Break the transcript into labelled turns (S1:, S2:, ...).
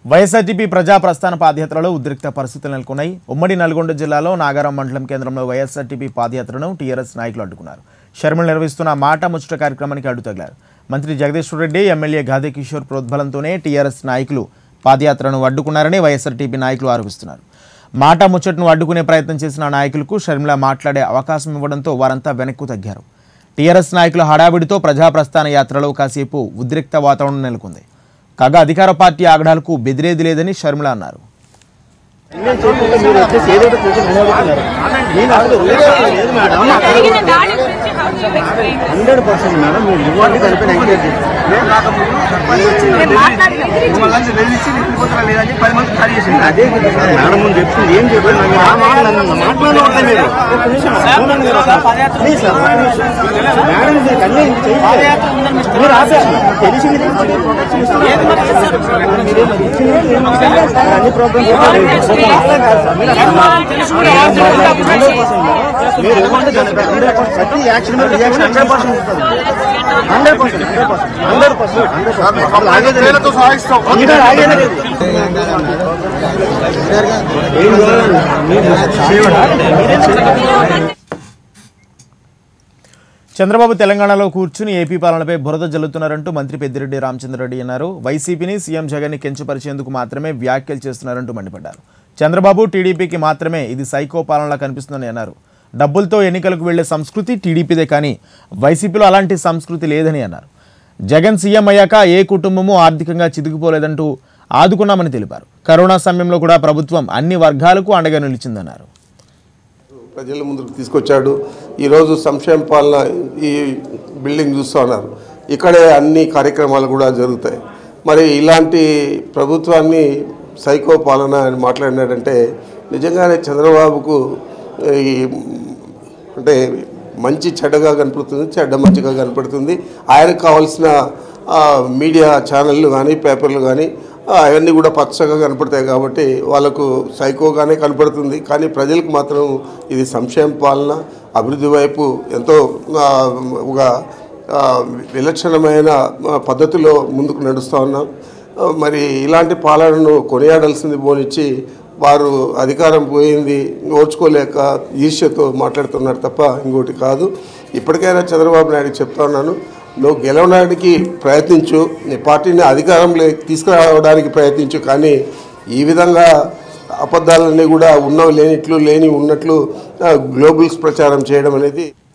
S1: YSRTP ప్రజా ప్రస్థాన పాదయాత్రలో ఉద్రిక్త పరిస్థితులు నెలకొన్నాయి ఉమ్మడి నల్గొండ జిల్లాలో నాగారం మండలం కేంద్రంలో వైఎస్ఆర్టీపీ పాదయాత్రను టీఆర్ఎస్ నాయకులు అడ్డుకున్నారు షర్మిల నిర్వహిస్తున్న మాట ముచ్చట కార్యక్రమానికి అడ్డు తగిలారు మంత్రి జగదీశ్వర్ రెడ్డి ఎమ్మెల్యే గాదే కిషోర్ ప్రోద్బలంతోనే టీఆర్ఎస్ నాయకులు పాదయాత్రను అడ్డుకున్నారని వైఎస్ఆర్టీపీ నాయకులు ఆరోపిస్తున్నారు మాట ముచ్చటను అడ్డుకునే ప్రయత్నం చేసిన నాయకులకు షర్మిల మాట్లాడే అవకాశం ఇవ్వడంతో వారంతా వెనక్కు తగ్గారు టీఆర్ఎస్ నాయకుల హడావిడితో ప్రజా ప్రస్థాన యాత్రలో కాసేపు ఉద్రిక్త వాతావరణం నెలకొంది కాగా అధికార పార్టీ ఆగడాలకు బెదిరేది లేదని షర్మిల అన్నారు
S2: జరిగిన దాడి గురించి how do you explain?
S3: Hundred percent madam మీరు ఇవ్వండి కలిపిన ఎంకరేజ్
S2: నేను మాట్లాడి ఎదిరించి
S4: వెళ్ళిచ్చి వెళ్ళిపోతారా లేదా అని పది మంది ఖాళీ చేసింది
S3: అదే కదా సార్ మేడం ముందు చెప్తుంది ఏం చెప్పారు నాకు ఆ మాట నన్ను మాట్లాడవద్దా మీరు ఒక్క నిమిషం అవునండి మీరు ఒకసారి. ప్లీజ్ సార్ ఒక్క నిమిషం. మేడం మీరు కన్నీ చేయట్లేదు. మీరు ఆపేసి తెలిసి మీరు అన్ని ప్రోగ్రామ్స్ అట్లా కాదు సార్ మీరు అట్లా మీరు ఇవ్వండి దానికి హండ్రెడ్ పర్సెంట్ ప్రతి యాక్షన్ మీద రియాక్షన్ హండ్రెడ్ పర్సెంట్ ఉంటుంది hundred percent hundred percent hundred percent hundred percent ఆగేది లేదు. ఇంకా ఆగేది లేదు.
S1: చంద్రబాబు తెలంగాణలో కూర్చుని ఏపీ పాలనపై బురద జల్లుతున్నారంటూ మంత్రి పెద్దిరెడ్డి రామచంద్రరెడ్డి అన్నారు వైసీపీని సీఎం జగన్ని కించపరిచేందుకు మాత్రమే వ్యాఖ్యలు చేస్తున్నారంటూ మండిపడ్డారు చంద్రబాబు టీడీపీకి మాత్రమే ఇది సైకో పాలనలా కనిపిస్తుందని అన్నారు డబ్బులతో ఎన్నికలకు వెళ్లే సంస్కృతి టీడీపీదే కానీ వైసీపీలో అలాంటి సంస్కృతి లేదని అన్నారు జగన్ సీఎం అయ్యాక ఏ కుటుంబము ఆర్థికంగా చితికిపోలేదంటూ ఆదుకున్నామని తెలిపారు కరోనా సమయంలో కూడా ప్రభుత్వం అన్ని వర్గాలకు అండగా నిలిచిందన్నారు
S5: ప్రజల ముందుకు తీసుకొచ్చాడు ఈరోజు సంక్షేమ పాలన ఈ బిల్డింగ్ చూస్తూ ఉన్నారు ఇక్కడే అన్ని కార్యక్రమాలు కూడా జరుగుతాయి మరి ఇలాంటి ప్రభుత్వాన్ని సైకో పాలన అని మాట్లాడినాడంటే నిజంగానే చంద్రబాబుకు ఈ అంటే మంచి చెడ్డగా కనపడుతుంది చెడ్డ మంచిగా కనపడుతుంది ఆయనకు కావాల్సిన ఆ, మీడియా ఛానళ్ళు కానీ పేపర్లు కానీ ఆ, అవన్నీ కూడా పచ్చగా కనపడతాయి కాబట్టి వాళ్ళకు సైకోగానే కనపడుతుంది కానీ ప్రజలకు మాత్రం ఇది సంక్షేమ పాలన అభివృద్ధి వైపు ఎంతో ఆ, ఒక ఆ, విలక్షణమైన ఆ, పద్ధతిలో ముందుకు నడుస్తూ ఉన్నాం ఆ, మరి ఇలాంటి పాలనను కొనియాడాల్సింది పోనిచ్చి వారు అధికారం పోయింది ఓర్చుకోలేక ఈర్ష్యతో మాట్లాడుతున్నారు తప్ప ఇంకోటి కాదు ఇప్పటికైనా చంద్రబాబు నాయుడు చెప్తా ఉన్నాను నువ్వు గెలవడానికి ప్రయత్నించు నీ పార్టీని అధికారంలో తీసుకురావడానికి ప్రయత్నించు కానీ ఈ విధంగా అబద్ధాలన్నీ కూడా ఉన్నవి లేనిట్లు లేని ఉన్నట్లు ఆ, గ్లోబల్స్ ప్రచారం చేయడం అనేది